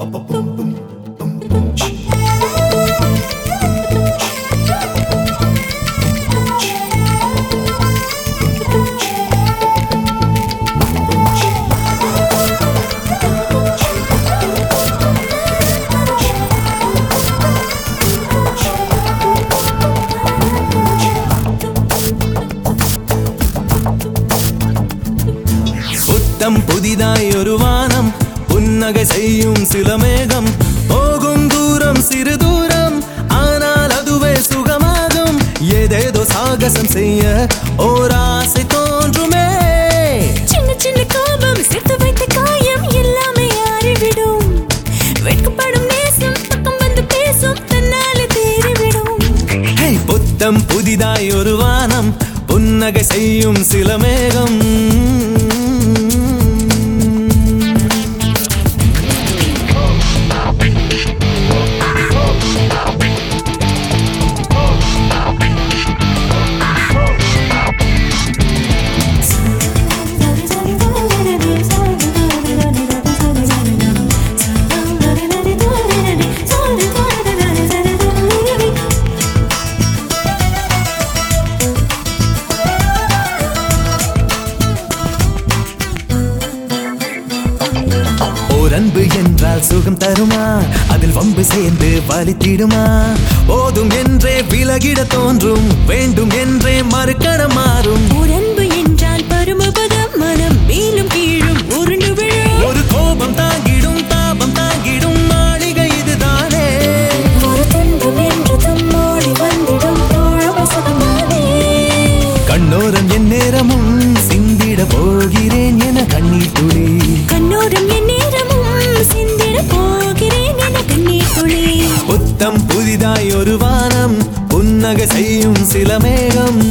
புத்தம் புதிதாய் ஒரு வானம் புன்னகை செய்யும் சில மேகம் போகும் தூரம் சிறு தூரம் ஆனால் அதுவே சுகமாகும் ஏதேதோ சாகசம் செய்ய ஓர் ஆசை தோன்றுமே சின்ன சின்ன கோபம் சேர்த்து வைத்த காயம் எல்லாமே ஆறிவிடும் வெட்கப்படும் நேசம் பக்கம் வந்து பேசும் தன்னாலே தேறிவிடும் ஹே, புத்தம் புதிதாய் ஒரு வானம் புன்னகை செய்யும் சில மேகம் ஓர் அன்பு என்றால் சுகம் தருமா அதில் வம்பு சேர்ந்து வலித்திடுமா போதும் என்றே விலகிட தோன்றும் வேண்டும் என்றே மறுக்கண மாறும் ஒரு அன்பு என்றால் பருமபதம் மனம் மேலும் கீழும் உருண்டு விழும் ஒரு கோபம் தாங்கிடும் தாபம் தாங்கிடும் மாளிகை இதுதானே ஒரு துன்பம் என்றதும் ஓடி வந்திடும் தோழமை சுகமானே கண்ணோரம் என் நேரமும் சிந்திட போகிறேன் என கண்ணீர் துளி கண்ணோரம் என் நேரமும் சிந்திட போகிறேன் என கண்ணீர் துளி புத்தம் புதிதாய் ஒரு வானம் புன்னகை செய்யும் சில மேகம்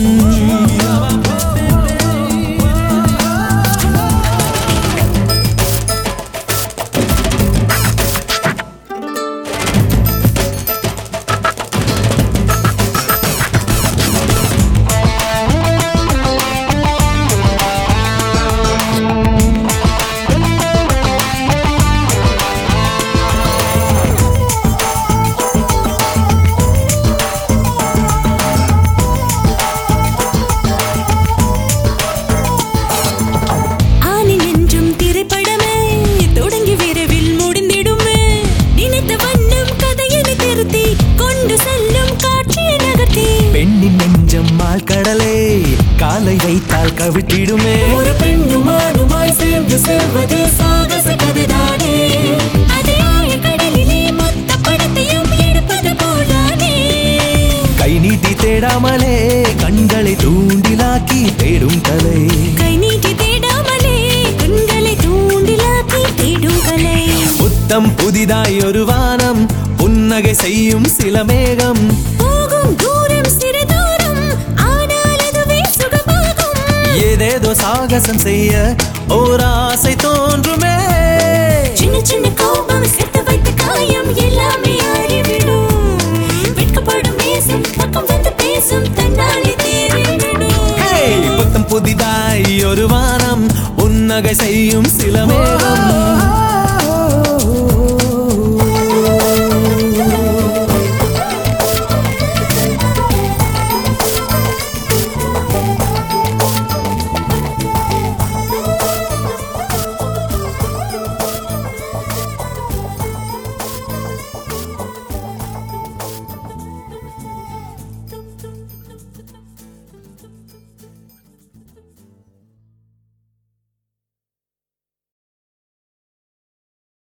ஆணின் என்றும் திரைப்படமே தொடங்கி விரைவில் முடிந்திடுமே நினைத்த வண்ணம் கதையினை திருத்தி கொண்டு செல்லும் காட்சியை நகர்த்தி பெண்ணின் நெஞ்சம் மால் கடலே காலை வைத்தால் கவிட்டிடுமே ஒரு பெண்ணும் ஆணுமாய் சேர்ந்து செல்வது சாகச கதைதானே அதே ஆழக்கடலிலே மொத்த படத்தையும் எடுப்பது போலானே கை நீட்டி தேடாமலே கண்களை தூண்டிலாக்கி தேடும் கலை கை நீட்டி தேடாமலே கண்களை தூண்டிலாக்கி தேடும் கலை புத்தம் புதிதாய் ஒரு வானம் புன்னகை செய்யும் சில மேகம் போகும் தூரம் சிறு தூரம் ஆனால் அதுவே சுகமாகும் ஏதேதோ சாகசம் செய்ய ஓர் ஆசை தோன்றுமே சின்ன சின்ன கோபம் சேர்த்து வைத்த காயம் எல்லாமே ஆறிவிடும் வெட்கப்படும் நேசம் பக்கம் வந்து பேசும் தன்னாலே தேறிவிடும் ஹே, புத்தம் புதிதாய் ஒரு வானம் புன்னகை செய்யும் சில மேகம்